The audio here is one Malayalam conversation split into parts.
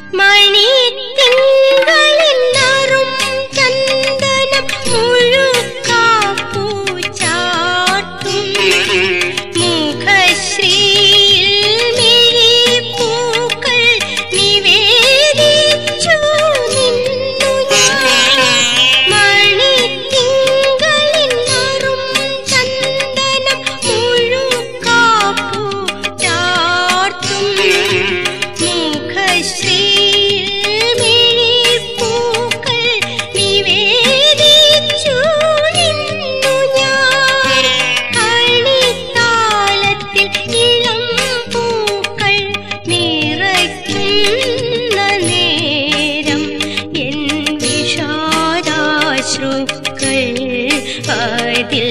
മണിത്തിങ്കളിൽ നറും ചന്ദനം മുഴുക്കാപ്പൂ ചാർത്തും മുഖശ്രീയിൽ മിഴിപ്പൂക്കൾ നിവേദിച്ചു നിന്നു ഞാൻ. മണിത്തിങ്കളിൽ നറും ചന്ദനം മുഴുക്കാപ്പൂ ചാർത്തും മുഖശ്രീയിൽ മിഴിപ്പൂക്കൾ നിവേദിച്ചു നിന്നു ഞാൻ. കളിത്താളത്തിൽ ഇളം പൂക്കൾ നിറയ്ക്കുന്ന നേരം എൻ വിഷാദാശ്രുക്കൾ അതിൽ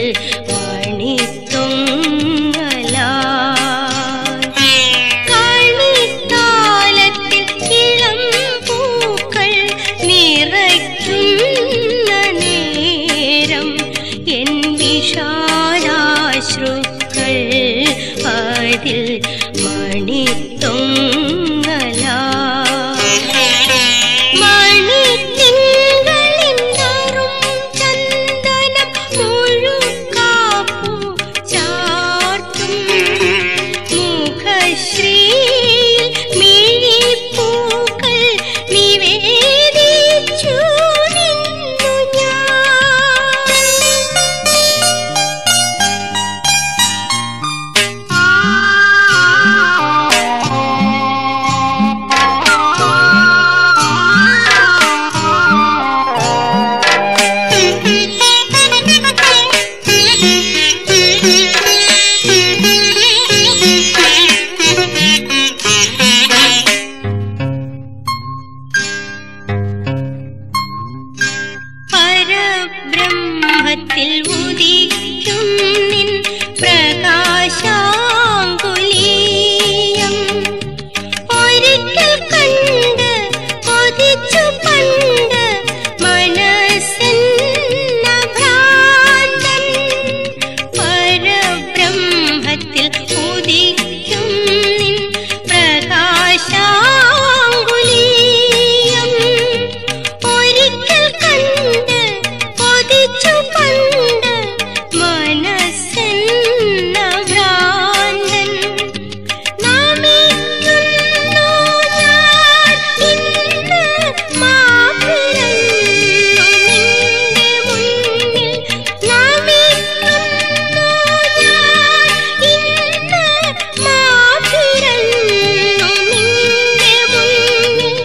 മണിത്തൊങ്ങലായി കളിത്താലത്തിൽ ഇളം പൂക്കൾ നിറയ്ക്കുന്ന നേരം എൻ വിഷാദാശ്രുക്കൾ അതിൽ മണിത്തൊങ്ങലായി മണിത്തിങ്കളിൻ നറും ചന്ദനം മുഴുക്കാപ്പൂ ചാർത്തും മുഖശ്രീയിൽ മിഴിപ്പൂക്കൾ നിവേദിച്ചു നിന്നു പരബ്രഹ്മത്തിൽ ഉദിക്കും നിൻ പ്രകാശാങ്കുലീയം ഒരിക്കൽ കണ്ട് കൊതിച്ചു പണ്ട് മനസ്സെന്ന ഭ്രാന്തൻ പരബ്രഹ്മത്തിൽ ഉദിക്കും നിൻ പ്രകാശാങ്കുലീയം ഒരിക്കൽ കണ്ട് കൊതിച്ചു പണ്ട് മനസ്സെന്ന ഭ്രാന്തൻ നമിക്കുന്നു ഞാൻ ഇന്ന് മാപ്പിളന്നു നിന്റെ മുന്നിൽ നമിക്കുന്നു ഞാൻ ഇന്ന് മാപ്പിളന്നു നിന്റെ മുന്നിൽ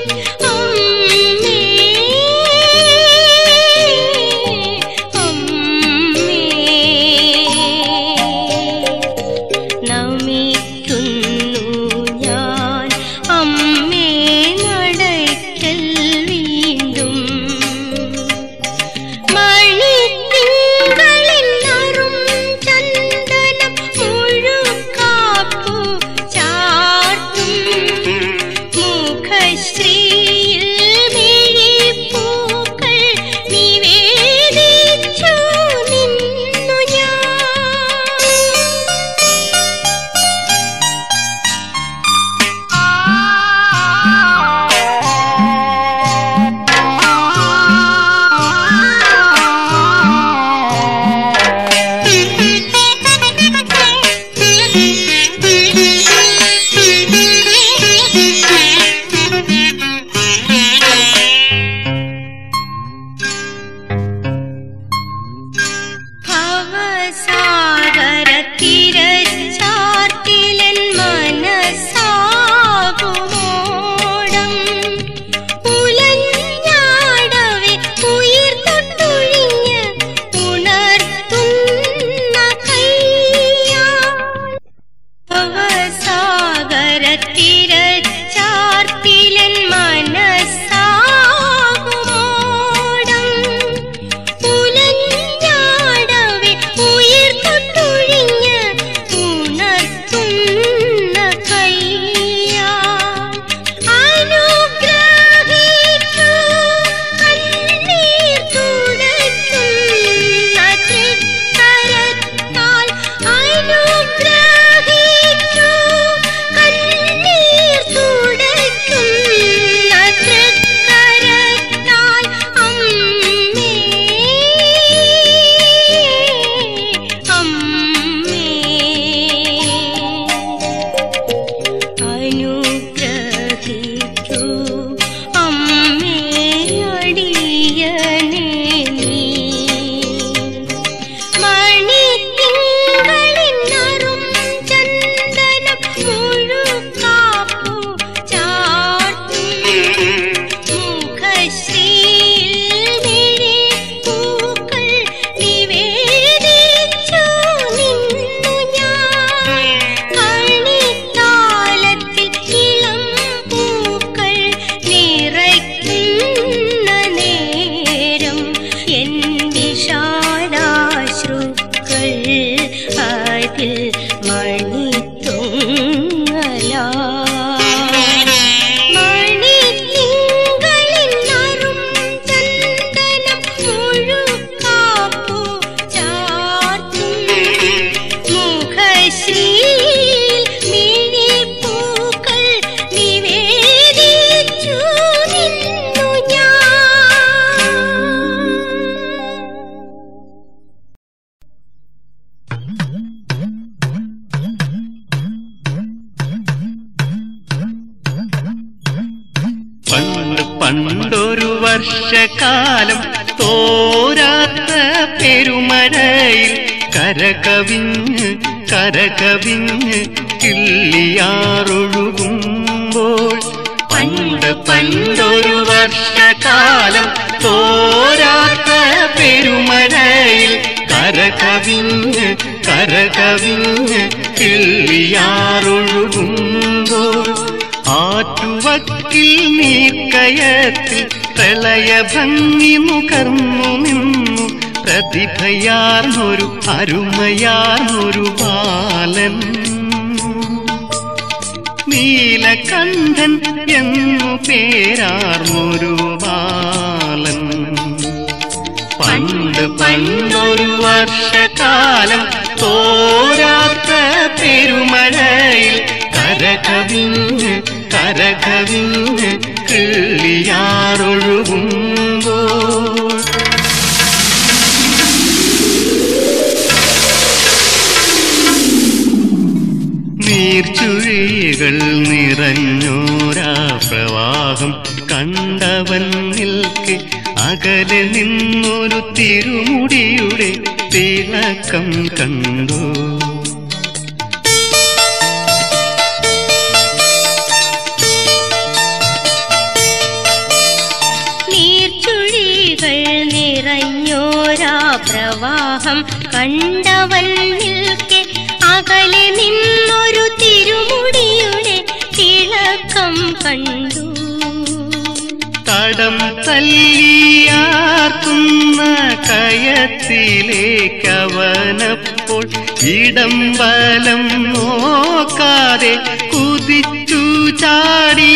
അമ്മേ അമ്മേ നമിക്കുന്നു ഞാൻ അമ്മേ നടക്കൽ വീണ്ടും മണിത്തിങ്കളിൽ നറും ചന്ദനം മുഴുക്കാപ്പൂ ചാർത്തും മുഖശ്രീയിൽ മിഴിപ്പൂക്കൾ നിവേദിച്ചു നിന്നു ഞാൻ പണ്ടൊരു വർഷകാലം തോരാത്ത പെരുമഴയിൽ കരകവിഞ്ഞ് കരകവിഞ്ഞ് കിള്ളിയാറൊഴുകുമ്പോൾ പണ്ട് പണ്ടൊരു വർഷകാലം തോരാത്ത പെരുമഴയിൽ കരകവിഞ്ഞ് കരകവിഞ്ഞ് കിള്ളിയാറൊഴുകുമ്പോൾ ആറ്റുവക്കിൽ നീക്കയത്തിൽ പ്രളയഭംഗി മുകർന്നു നിന്നു പ്രതിഭയാർന്നൊരു അരുമയാർന്നൊരു ബാലൻ നീലകണ്ഠൻ എന്നു പേരാർന്നൊരു ബാലൻ പണ്ട് പണ്ടൊരു വർഷകാലം തോരാത്ത പെരുമഴയിൽ കരകവിഞ്ഞ് കരകവിഞ്ഞ് കിള്ളിയാറൊഴുകുമ്പോൾ നീർച്ചുഴികൾ നിറഞ്ഞോരാ പ്രവാഹം കണ്ടവൻ നിൽക്കെ അകലെ നിന്നൊരു തിരുമുടിയുടെ തിളക്കം കണ്ടു നീർച്ചുഴികൾ നിറഞ്ഞോരാ പ്രവാഹം കണ്ടവൻ നിൽക്കെ അകലെ നിന്നൊരു തിരുമുടിയുടെ തിളക്കം കണ്ടു തടം തല്ലിയാർക്കുന്ന കയത്തിലേക്കവനപ്പോൾ ഇടം ബലം നോക്കാതെ കുതിച്ചു ചാടി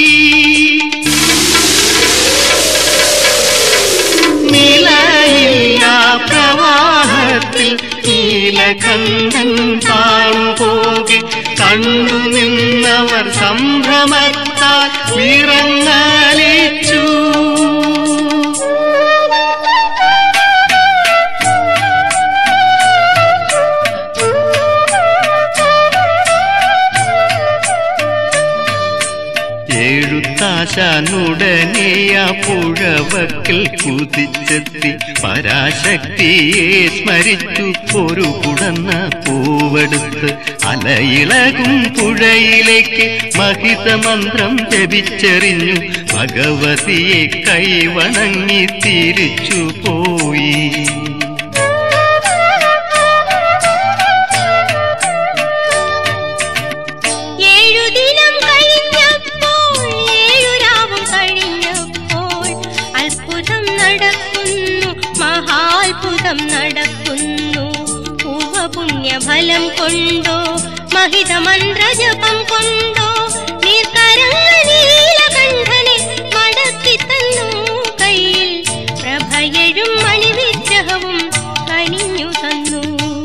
നിലയില്ല പ്രവാഹത്തിൽ നീലകണ്ഠൻ താണുപോകെ കണ്ടു നിന്നവർ സംഭ്രമത്താൽ വിറങ്ങലിച്ചു എഴുത്താശാനുടനെ ആ പുഴവക്കിൽ കുതിച്ചെത്തി പരാശക്തിയെ സ്മരിച്ചു ഒരു കുടന്ന പൂവെടുത്ത് അലയിളകും പുഴയിലേക്ക് മഹിതമന്ത്രം ജപിച്ചെറിഞ്ഞു ഭഗവതിയെ കൈവണങ്ങി തിരിച്ചു പോയി ഏഴു ദിനം കഴിഞ്ഞപ്പോൾ ഏഴു രാവും കഴിഞ്ഞപ്പോൾ അത്ഭുതം നടക്കുന്നു മഹാത്ഭുതം നടക്കുന്നു പൂവപുണ്യഫലം കൊണ്ടോ മഹിതമന്ത്രജപം കൊണ്ടോ നീർക്കരങ്ങൾ നീലകണ്ഠനെ മടക്കി തന്നു കയ്യിൽ പ്രഭയഴും മണിവിഗ്രഹവും കനിഞ്ഞു തന്നു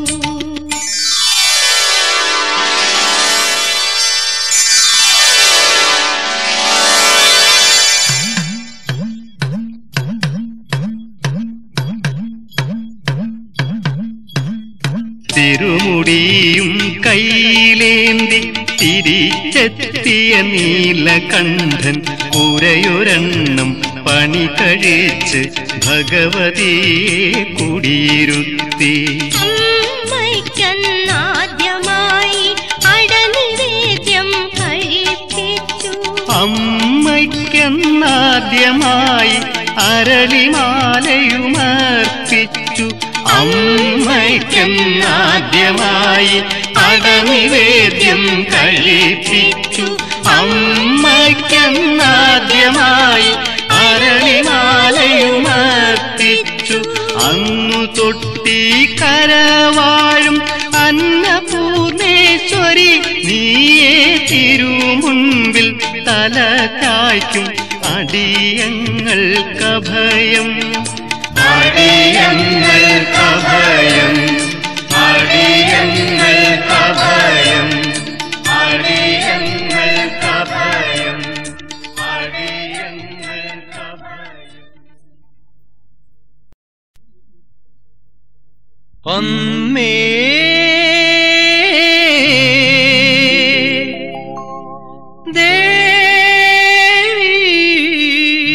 തിരുമുടിയും കയ്യിലേന്തി തിരിച്ചെത്തിയ നീലകണ്ഠൻ കുരയൊരെണ്ണം പണി കഴിച്ച് ഭഗവതിയെ കുടിയിരുത്തി അമ്മയ്ക്കന്നാദ്യമായി അടനിവേദ്യം കഴിപ്പിച്ചു അമ്മയ്ക്കെന്നാദ്യമായി അരളിമാലയുമർപ്പിച്ചു അമ്മയ്ക്കെന്നാദ്യമായി അടനിവേദ്യം കഴിപ്പിച്ചു അമ്മയ്ക്കെന്നാദ്യമായി അരളിമാലയുമർപ്പിച്ചു അന്നു തൊട്ടി കരവാഴും അന്നപൂർണേശ്വരി നീയേ തിരുമുൻപിൽ തല ചായ്ക്കും അടിയങ്ങൾക്കഭയം അടിയങ്ങൾക്കഭയം അടിയങ്ങൾക്കഭയം അടിയങ്ങൾക്കഭയം അടിയങ്ങൾക്കഭയം അമ്മേ ദേവി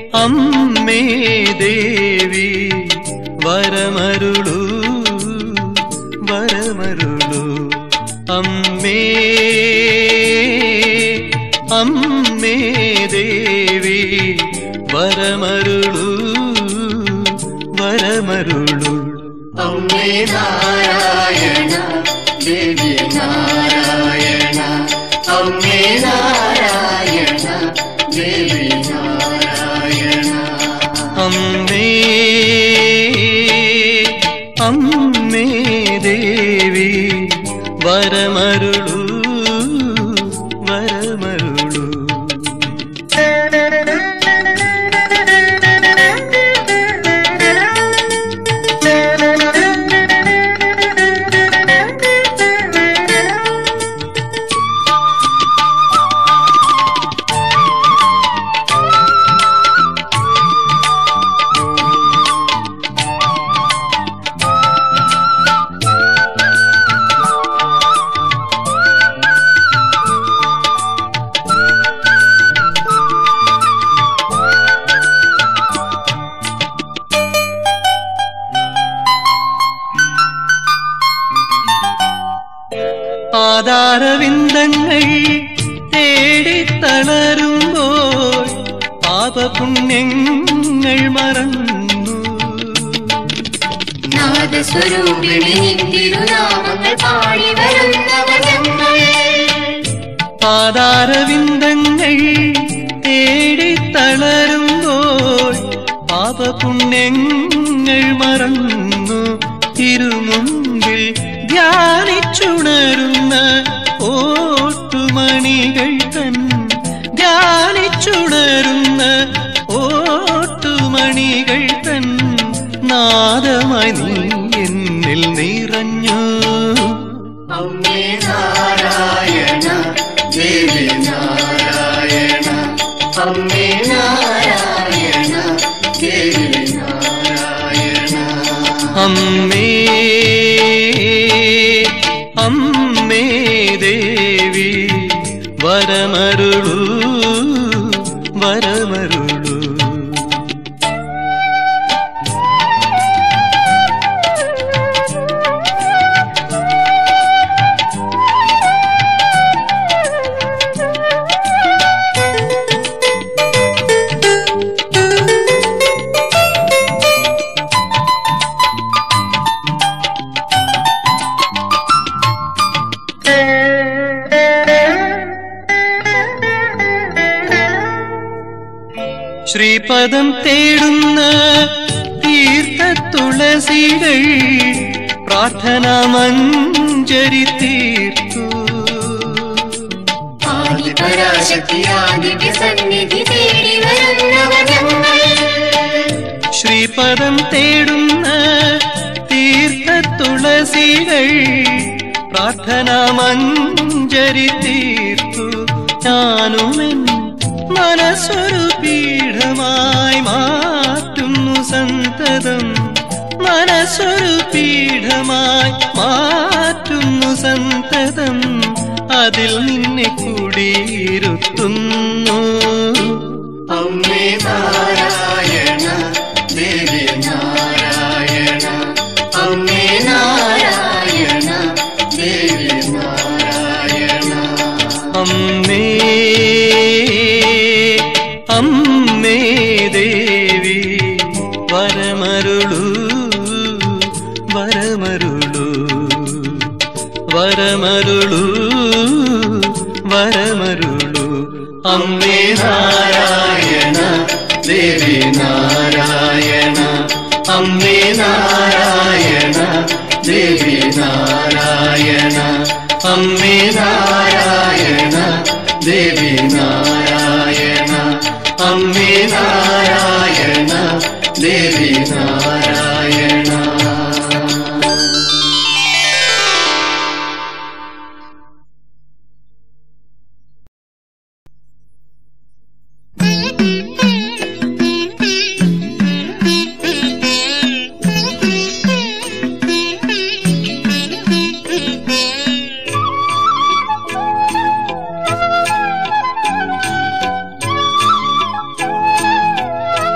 അമ്മേ ദേവി വരമരുളൂ വരമരുളൂ അമ്മേ അമ്മേ ദേവി വരമരുളൂ വരമരുളൂ അമ്മേ നാരായണ ദേവി നാരായണ അമ്മേ നാരായണ ദേവി നാരായണ അമ്മേ അമ്മേ ദേവി വരമരുളൂ വരമരുളൂ ആധാരവിന്ദങ്ങൾ തേടിത്തളരുമ്പോൾ പാപപുണ്യങ്ങൾ മറന്നു നാദസ്വരൂപിണി തിരുനാമങ്ങൾ പാടി വരുന്നവർ ഞങ്ങൾ ആധാരവിന്ദങ്ങൾ തേടിത്തളരുമ്പോൾ പാപപുണ്യങ്ങൾ മറന്നു തിരുമുമ്പിൽ ധ്യാനിച്ചുണരുന്ന ഓട്ടുമണികൾ തൻ ധ്യാനിച്ചുണരുന്ന ഓട്ടുമണികൾ തൻ നാദമായി നീ എന്നിൽ നിറഞ്ഞു അമ്മേ നാരായണ ദേവി നാരായണ അമ്മേ നാരായണ ദേവി നാരായണ അമ്മേ അമ്മേ ദേവി വരമരുളൂ വരമരുളൂ ശ്രീപദം തേടുന്ന തീർത്ഥ തുളസികൾ പ്രാർത്ഥന മഞ്ജരി തീർത്തു ആദിപരാശക്തിയാദിവ്യ സന്നിധി തേടി വരുന്നവർ ഞങ്ങൾ ശ്രീപദം തേടുന്ന തീർത്ഥ തുളസികൾ പ്രാർത്ഥന മഞ്ജരി തീർത്തു ഞാനുമെൻ മനസ്സൊരു പീഠമായി മാറ്റുന്നു സന്തതം മനസ്സൊരു പീഠമായി മാറ്റുന്നു സന്തതം അതിൽ നിന്നെ കുടിയിരുത്തുന്നു അമ്മേ നാരായണ ദേവി നാരായണ അമ്മേ നാരായണ ദേവി നാരായണ അമ്മേ അമ്മേ ദേവി വരമരുളൂ വരമരുളൂ വരമരുളൂ വരമരുളൂ അമ്മേ നാരായണ ദേവി നാരായണ അമ്മേ നാരായണ ദേവി നാരായണ അമ്മേ നാരായണ ദേവി നാരായണ അമ്മേ നാരായണ ദേവി നാരായണ Thank you.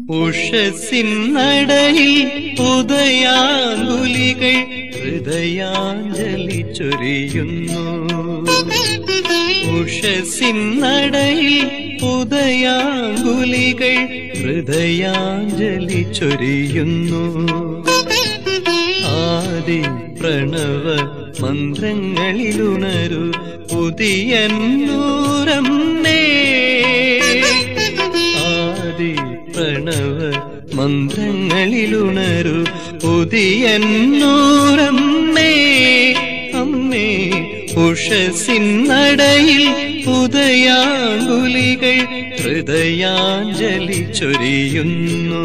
ഉഷസിന്നടയിൽ ഉദയാങ്കുലികൾ ഹൃദയാഞ്ജലി ചൊരിയുന്നു ഉഷസിന്നടയിൽ ഉദയാങ്കുലികൾ ഹൃദയാഞ്ജലി ചൊരിയുന്നു ആദി പ്രണവ മന്ത്രങ്ങളിലുണരു പുതിയ നൂറമ്മേ ആദി പ്രണവ മന്ത്രങ്ങളിലുണരു പുതിയ നൂറമ്മേ അമ്മേ ഉഷസിന്നടയിൽ ഉദയാങ്കുലികൾ ഹൃദയാഞ്ജലി ചൊരിയുന്നു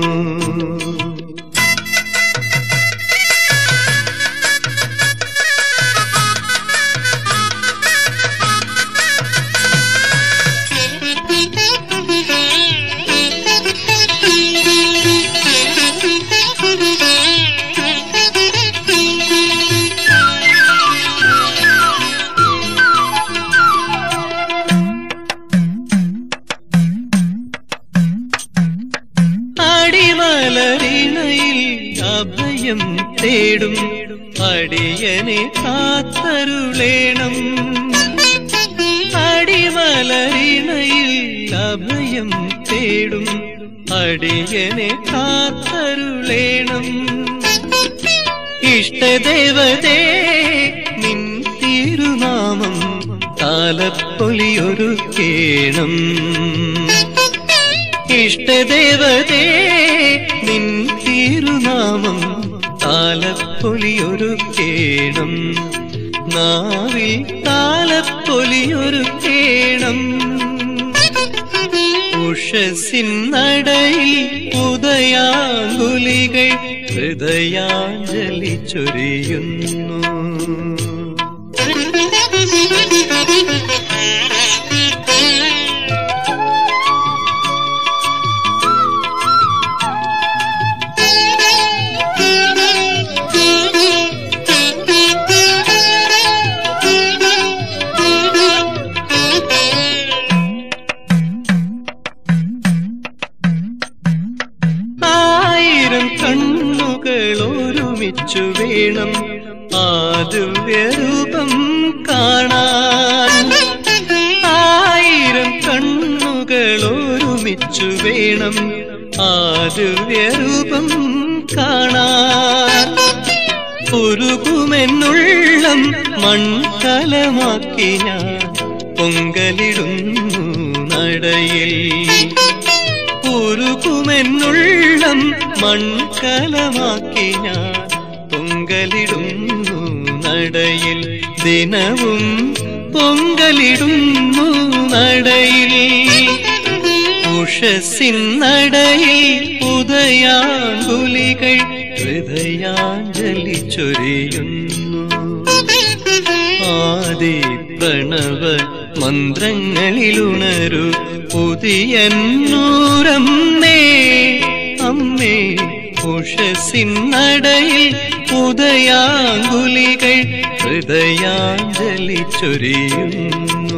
അടിമലരിണയിൽ അഭയം തേടും അടിയനെ കാത്തരുളേണം അടിമലരിണയിൽ അഭയം തേടും അടിയനെ കാത്തരുളേണം ഇഷ്ടദേവതേ നിൻ തിരുനാമം താലപ്പൊലിയൊരുക്കേണം ഇഷ്ടദേവതേ നിൻ തിരുനാമം താലപ്പൊലിയൊരുക്കേണം നാവിൽ താലപ്പൊലിയൊരുക്കേണം ഉഷസിന്നടയിൽ ഉദയാങ്കുലികൾ ഹൃദയാഞ്ജലി ചൊരിയുന്നു ആയിരം കണ്ണുകൾ ഒരുമിച്ചു വേണം ആ ദിവ്യരൂപം കാണാൻ ആയിരം കണ്ണുകൾ ഒരുമിച്ചു വേണം ആ ദിവ്യരൂപം കാണാൻ ഉരുകുമെന്നുള്ളം മൺകലമാക്കി ഞാൻ പൊങ്കലിടുന്നു നടയിൽ ഉരുകുമെന്നുള്ളം മൺകലമാക്കി ഞാൻ പൊങ്കലിടുന്നു നടയിൽ ദിനവും പൊങ്കലിടുന്നു നടയിൽ ഉഷസിൻ നടയിൽ ഉദയാങ്കുലികൾ ഹൃദയാഞ്ജലി ചൊരിയുന്നു ആദി പ്രണവ മന്ത്രങ്ങളിലുണരു പുതിയ നൂറമ്മേ അമ്മേ ഉഷസിന്നടയിൽ ഉദയാങ്കുലികൾ ഹൃദയാഞ്ജലി ചൊരിയുന്നു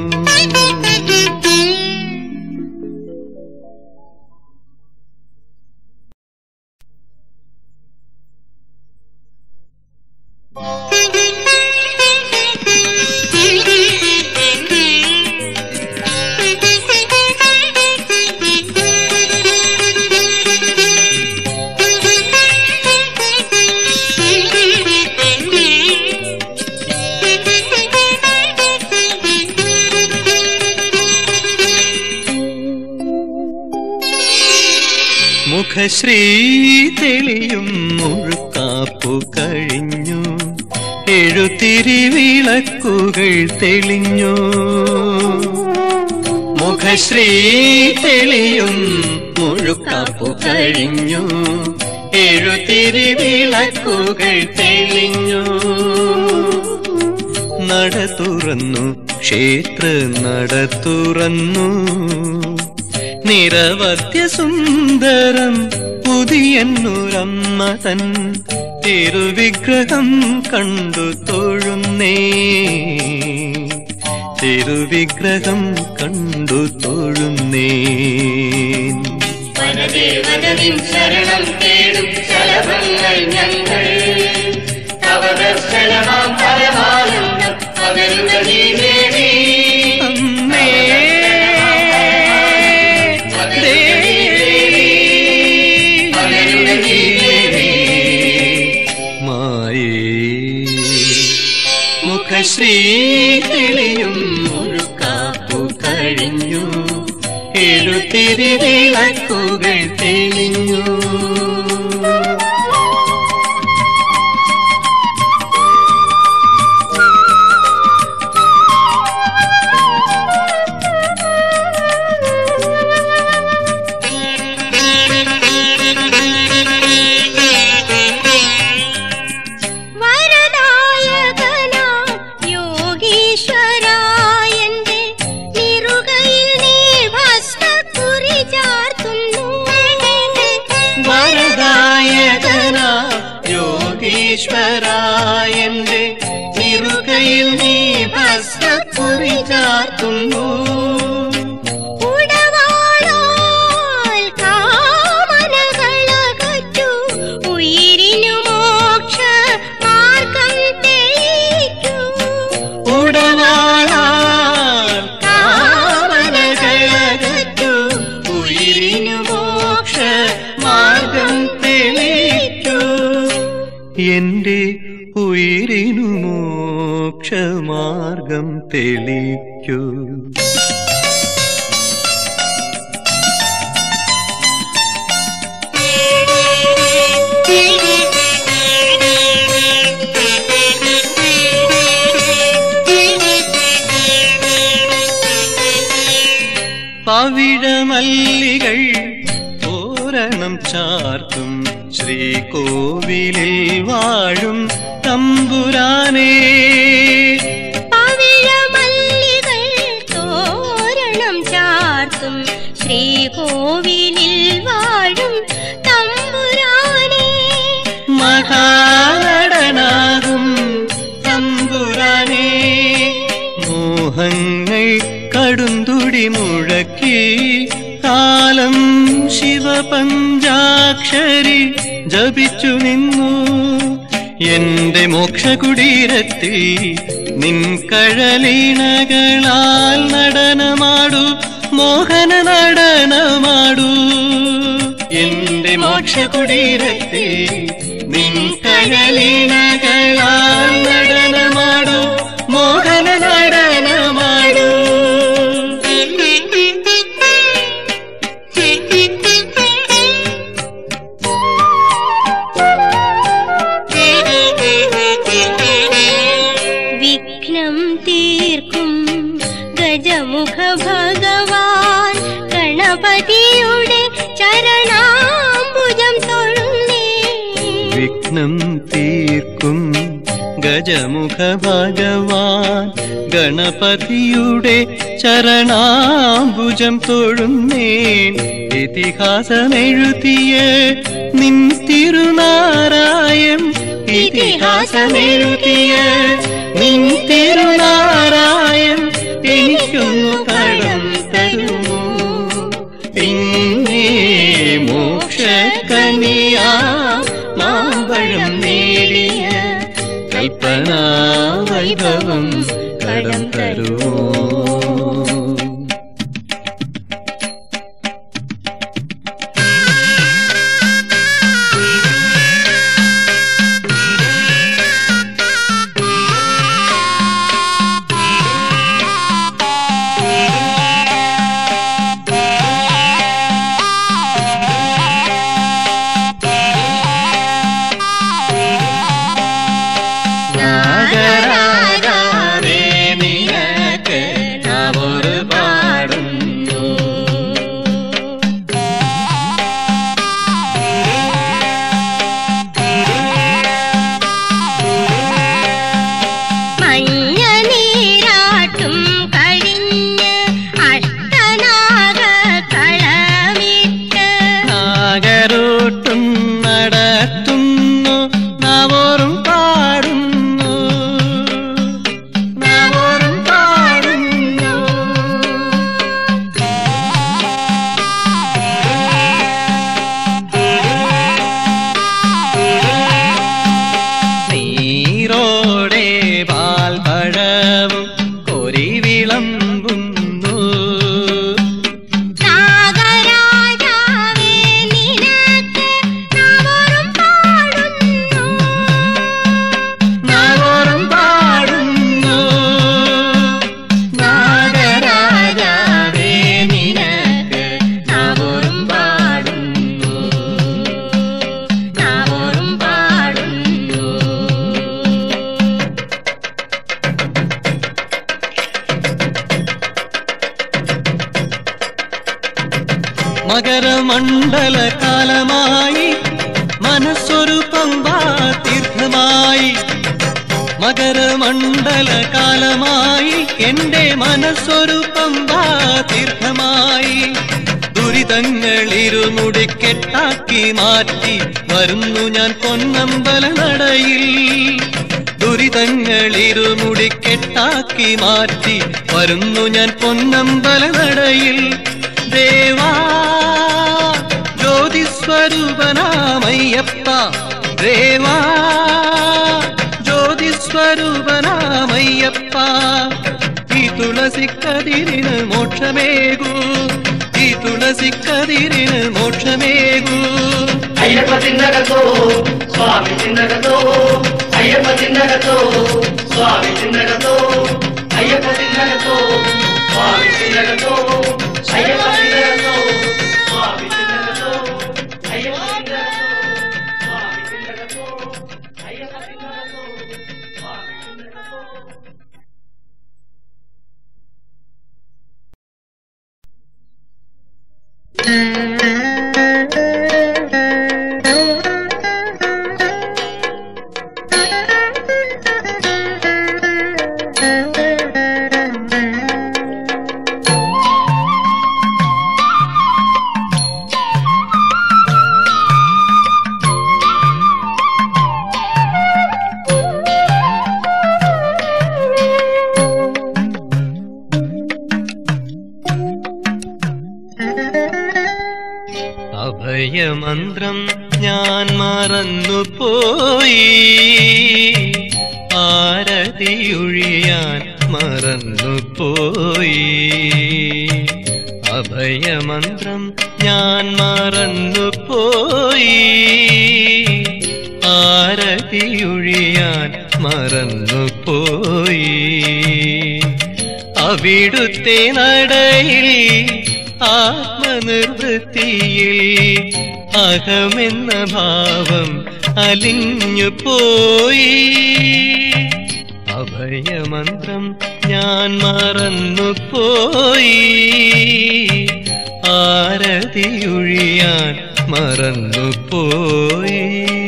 മുഖശ്രീ തെളിയും മുഴുക്കാപ്പു കഴിഞ്ഞു എഴുത്തിരി വിളക്കുകൾ തെളിഞ്ഞു മുഖശ്രീ തെളിയും മുഴുക്കാപ്പു കഴിഞ്ഞു എഴുത്തിരി വിളക്കുകൾ തെളിഞ്ഞു നട തുറന്നു ക്ഷേത്ര നട തുറന്നു നിരവധ്യ സുന്ദരം പുതിയന്നൂരമ്മ തൻ തിരുവിഗ്രഹം കണ്ടു തൊഴുന്നേ തിരുവിഗ്രഹം കണ്ടു തൊഴുന്നേ പരമ ദേവതനിൻ ശരണം തേടും ശലഭങ്ങൾ ഞങ്ങൾ തവ ദർശനമാം പരമാനന്ദം പകരുന്ന നീ ദേവി അമ്മേ പകരുന്ന നീ ദേവി മായേ മുഖശ്രീ തെളിയും മുഴുക്കാപ്പു കഴിഞ്ഞു എഴുത്തിരി വിളക്കുകൾ തെളിഞ്ഞു വരദായകനാം യോഗീശ്വരായന്റെ നിറുകയിൽ നീ ഭസ്മക്കുറി ചാർത്തുന്നു വരദായകന യോഗീശ്വരായന്റെ നിറുകയിൽ നീ ഭസ്മക്കുറി ചാർത്തുന്നു ഉടവാളാൽ കാമനകളകറ്റു ഉയിരിനു മോക്ഷ മാർഗം തെളിക്കൂ ഉടവാളാൽ കാമനകളകറ്റു ഉയിരിനു മോക്ഷ മാർഗം തെളിക്കൂ എന്റെ ഉയിരിനു മോക്ഷമാർഗം തെളിക്കൂ പവിഴമല്ലികൾ തോരണം ചാർത്തും ശ്രീകോവിലിൽ വാഴും തമ്പുരാനേ പവിഴമല്ലികൾ തോരണം ചാർത്തും ശ്രീകോവിലിൽ വാഴും തമ്പുരാനേ മഹാനടനാകും തമ്പുരാനേ മോഹങ്ങൾ കടുന്തുടി മുഴക്കി കാലം ശിവപഞ്ചാക്ഷരി ജപിച്ചു നിന്നു എന്റെ മോക്ഷകുടീരത്തിൽ നിൻ കഴലീണകളാൽ നടനമാടു മോഹന നടനമാടൂ എന്റെ മോക്ഷകുടീരത്തിൽ നിൻ കഴലീണകളാൽ നടനമാടൂ മോഹന നടനമാടൂ വിഘ്നം തീർക്കും ഗജമുഖ ഭഗവാൻ ഗണപതിയുടെ ചരണാംബുജം തൊഴുന്നേ വിഘ്നം തീർക്കും ഗജമുഖ ഭഗവാൻ ഗണപതിയുടെ ചരണാംബുജം തൊഴുന്നേൻ ഇതിഹാസമെഴുതിയ നിൻ തിരുനാരായം ഇതിഹാസമെഴുതിയ നിൻ തിരുനാരായം എനിക്കൊന്നു കടം തരുമോ പിന്നെ മോക്ഷക്കനിയാ മാമ്പഴം നേടിയ കൽപ്പനാ വൈഭവം കടം തരുമോ നാഗരാജാരേ മകരമണ്ഡലകാലമായി മനസ്സൊരു പമ്പാ തീർത്ഥമായി മകരമണ്ഡലകാലമായി എന്റെ മനസ്സൊരു പമ്പാ തീർത്ഥമായി ദുരിതങ്ങൾ ഇരുമുടിക്കെട്ടാക്കി മാറ്റി വരുന്നു ഞാൻ പൊന്നമ്പല നടയിൽ ദുരിതങ്ങൾ ഇരുമുടിക്കെട്ടാക്കി മാറ്റി വരുന്നു ഞാൻ പൊന്നമ്പല നടയിൽ ദേവാ ജ്യോതിസ്വരൂപനാമയ്യപ്പ ദേവാ ജ്യോതിസ്വരൂപനാമയ്യപ്പ ഈ തുളസിക്കതിരിന് മോക്ഷമേകൂ ഈ തുളസിക്കതിരിന് മോക്ഷമേകൂ അയ്യപ്പ തിന്നകത്തോ സ്വാമി തിന്നകത്തോ അയ്യപ്പ തിന്നകത്തോ സ്വാമി തിന്നകത്തോ അയ്യപ്പ തിന്നകത്തോ സ്വാമി തിന്നകത്തോ അയ്യപ്പ തിന്നകത്തോ സ്വാമി തിന്നകത്തോ അയ്യപ്പ തിന്നകത്തോ സ്വാമി തിന്നകത്തോ അയ്യപ്പ തിന്നകത്തോ സ്വാമി തിന്നകത്തോ അഭയമന്ത്രം ഞാൻ മറന്നുപോയി ആരതിയൊഴിയാൻ മറന്നുപോയി അഭയമന്ത്രം ഞാൻ മറന്നുപോയി ആരതിയൊഴിയാൻ മറന്നുപോയി അവിടുത്തെ നടയിൽ ആത്മനിർവൃത്തിയിൽ അഹമെന്ന ഭാവം അലിഞ്ഞു പോയി അഭയമന്ത്രം ഞാൻ മറന്നുപോയി ആരതിയൊഴിയാൻ മറന്നുപോയി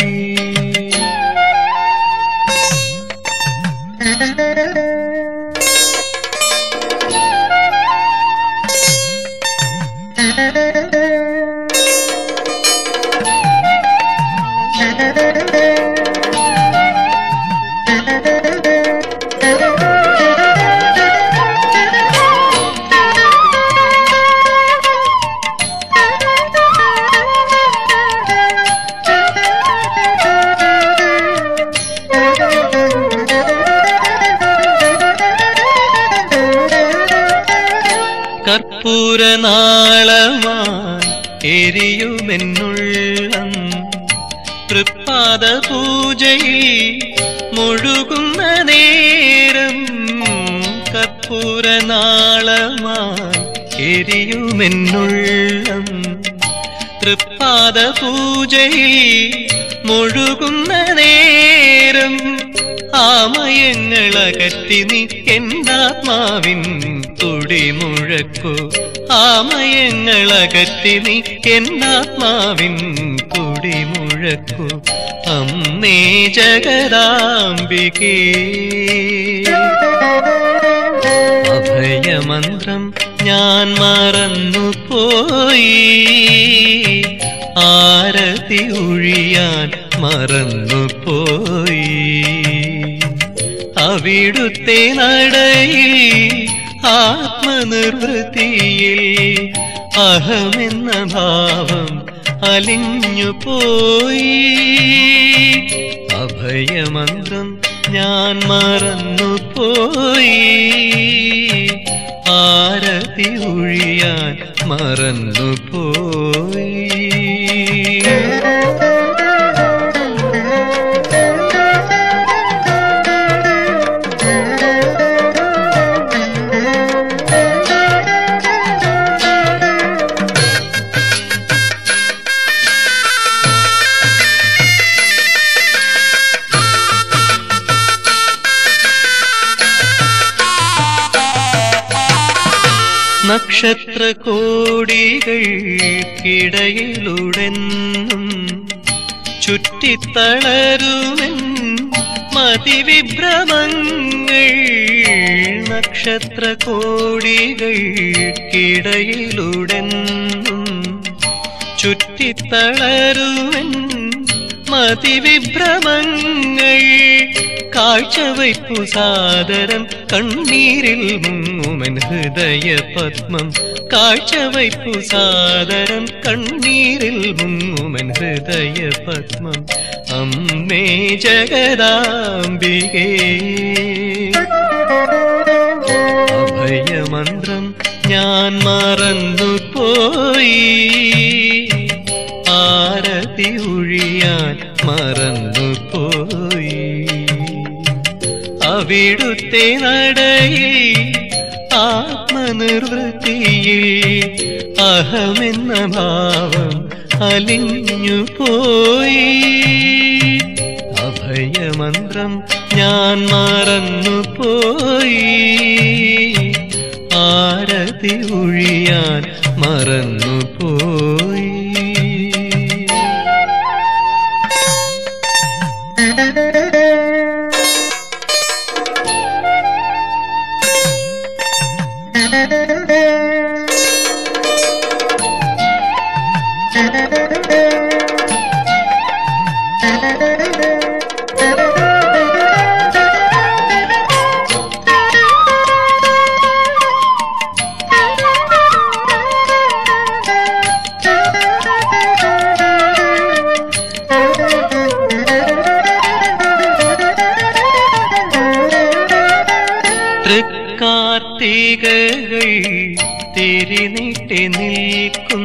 കർപ്പൂരനാളമായി എരിയുമെന്നുള്ളം തൃപ്പാദ പൂജയിൽ മുഴുകുന്ന നേരം കർപ്പൂരനാളമായി എരിയുമെന്നുള്ളം തൃപ്പാദ പൂജയിൽ മുഴുകുന്ന നേരം ആമയങ്ങളകറ്റി നീ എന്നാത്മാവിൻ തുടി മുഴക്കു ആമയങ്ങളകറ്റി നീ എന്നാത്മാവിൻ തുടി മുഴക്കു അമ്മേ ജഗദാംബികേ അഭയമന്ത്രം ഞാൻ മറന്നുപോയി ആരതി ഒഴിയാൻ മറന്നുപോയി അവിടുത്തെ നടയിൽ ആത്മനിർവൃത്തിയിൽ അഹമെന്ന ഭാവം അലിഞ്ഞു പോയി അഭയമന്ത്രം ഞാൻ മറന്നുപോയി ആരതി ഒഴിയാൻ മറന്നുപോയി നക്ഷത്ര കോടികൾക്കിടയിലുടെന്നും ചുറ്റിത്തളരുമെൻ മതിവിഭ്രമങ്ങൾ നക്ഷത്ര കോടികൾക്കിടയിലുടെന്നും ചുറ്റിത്തളരുവൻ മതിവിഭ്രമങ്ങൾ കാഴ്ചവയ്പ്പു സാദരം കണ്ണീരിൽ മുങ്ങുമൻ ഹൃദയ പത്മം കാഴ്ചവയ്പ്പു സാദരം കണ്ണീരിൽ മുങ്ങുമൻ ഹൃദയ പത്മം അമ്മേ ജഗദാംബികേ അഭയമന്ത്രം ഞാൻ മറന്നു പോയി ആരതി ഒഴിയാൻ മറന്നു പോയി അവിടുത്തെ നടയിൽ ആത്മനിർവൃത്തിയിൽ അഹമെന്ന ഭാവം അലിഞ്ഞു പോയി അഭയമന്ത്രം ഞാൻ മറന്നു പോയി ആരതി ഒഴിയാൻ മറന്നു പോയി തൃക്കാർത്തികകൾ തിരിനീട്ടി നിൽക്കും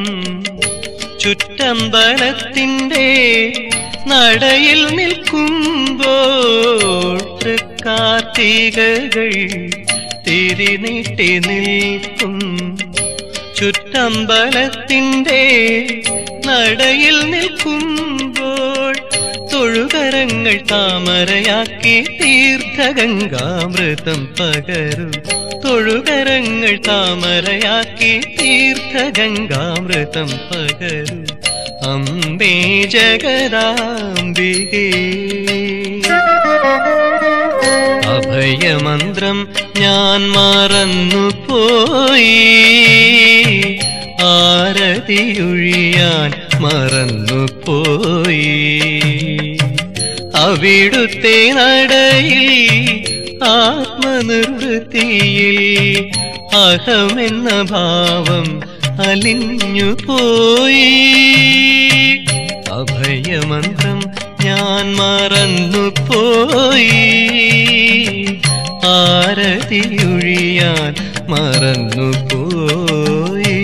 ചുറ്റമ്പലത്തിൻ്റെ നടയിൽ നിൽക്കുമ്പോൾ തൃക്കാർത്തികകൾ തിരിനീട്ടി നിൽക്കും ചുറ്റമ്പലത്തിൻ്റെ നടയിൽ നിൽക്കുമ്പോൾ തൊഴുകരങ്ങൾ താമരയാക്കി തീർത്ഥഗംഗാമൃതം പകരും തൊഴുകരങ്ങൾ താമരയാക്കി തീർത്ഥഗംഗാമൃതം പകരും അമ്പേ ജഗദാംബികേ അഭയമന്ത്രം ഞാൻ മറന്നു പോയി ആരതിയൊഴിയാൻ മറന്നു പോയി അവിടുത്തെ നടയിൽ ആത്മനിർവൃത്തിയിൽ അഹമെന്ന ഭാവം അലിഞ്ഞു പോയി അഭയമന്ത്രം ഞാൻ മറന്നു പോയി ആരതിയൊഴിയാൻ മറന്നു പോയി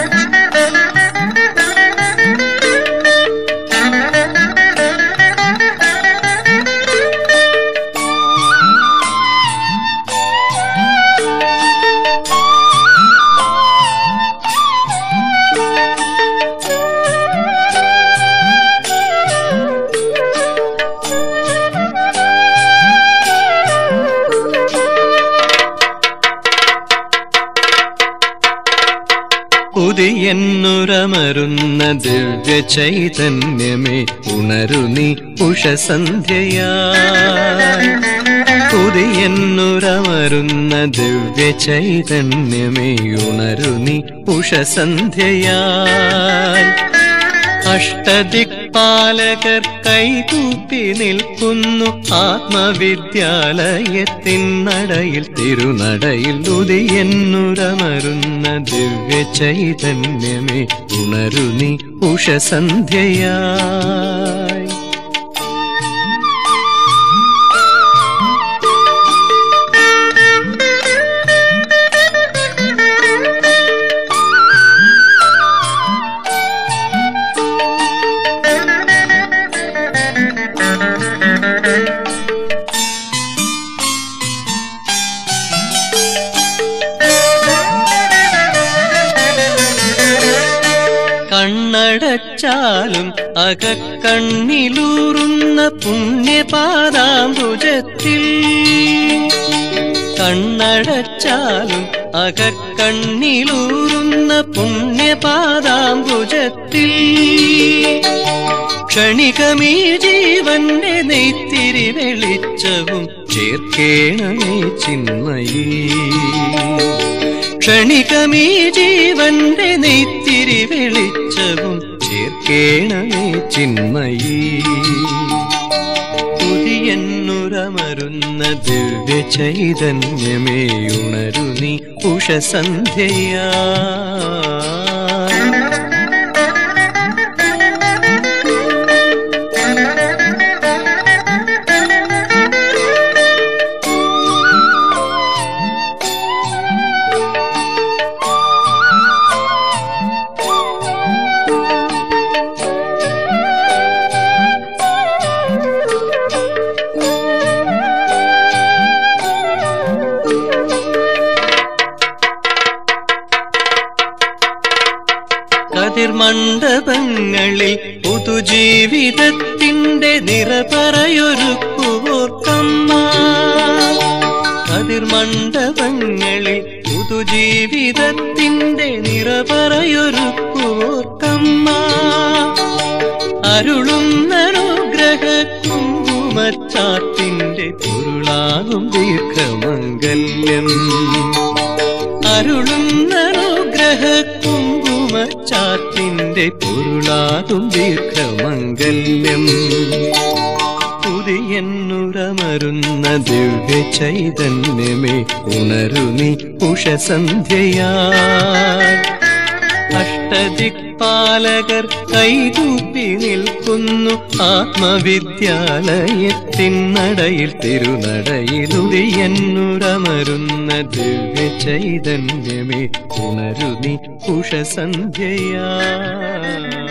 ഉദിയെന്നുരമരുന്ന ദിവ്യ ചൈതന്യമേ ഉണരു നീ ഉഷസന്ധ്യയാ ഉദിയെന്നുരമരുന്ന ദിവ്യ ചൈതന്യമേ ഉണരു നീ ഉഷസന്ധ്യയാ അഷ്ടദിക്പാലകർ കൈകൂപ്പി നിൽക്കുന്നു ആത്മവിദ്യാലയത്തിൻ നടയിൽ തിരുനടയിൽ ഉദിയെന്നുരമരുന്ന ദിവ്യ ചൈതന്യമേ ഉണരു നീ ഉഷസന്ധ്യയായി കണ്ണടച്ചാലും അകക്കണ്ണിലൂറുന്ന പുണ്യപാദാംബുജത്തിൽ കണ്ണടച്ചാലും അകക്കണ്ണിലൂറുന്ന പുണ്യപാദാംബുജത്തിൽ ക്ഷണികമീ ജീവന്റെ നെയ്ത്തിരി വെളിച്ചവും ചേർക്കേണമേ ചിന്മയീ ക്ഷണികമീ ജീവന്റെ നെയ്ത്തിരി വെളിച്ചവും ചേർക്കേണമേ ചിന്മയീ പുതിയെന്നുരമരുന്ന ദിവ്യ ചൈതന്യമേ ഉണരു നീ ഉഷസന്ധ്യയാ കതിർമണ്ഡപങ്ങളിൽ പുതുജീവിതത്തിന്റെ നിറപറയൊരുക്കുവോർക്കമ്മ കതിർമണ്ഡപങ്ങളിൽ പുതുജീവിതത്തിന്റെ നിറപറയൊരുക്കുവോർക്കമ്മ അരുളുന്നനുഗ്രഹ കുങ്കുമച്ചാട്ടിന്റെ പൊരുളാകും ദീർഘമംഗല്യം അരുളുന്നനുഗ്രഹ കുങ്കുമച്ചാട്ടിന്റെ പൊരുളാകും ദീർഘമംഗല്യം പുതിയെന്നുരമരുന്ന ദിവ്യ ചൈതന്യമേ ഉണരു നീ ഉഷസന്ധ്യയാ അഷ്ടദിക്പാലകർ കൈകൂപ്പി നിൽക്കുന്നു ആത്മവിദ്യാലയത്തിൻ നടയിൽ തിരുനടയിലുടിയെന്നുരമരുന്ന ദിവ്യ ചൈതന്യമേ ഉണരു നീ ഉഷസന്ധ്യയാ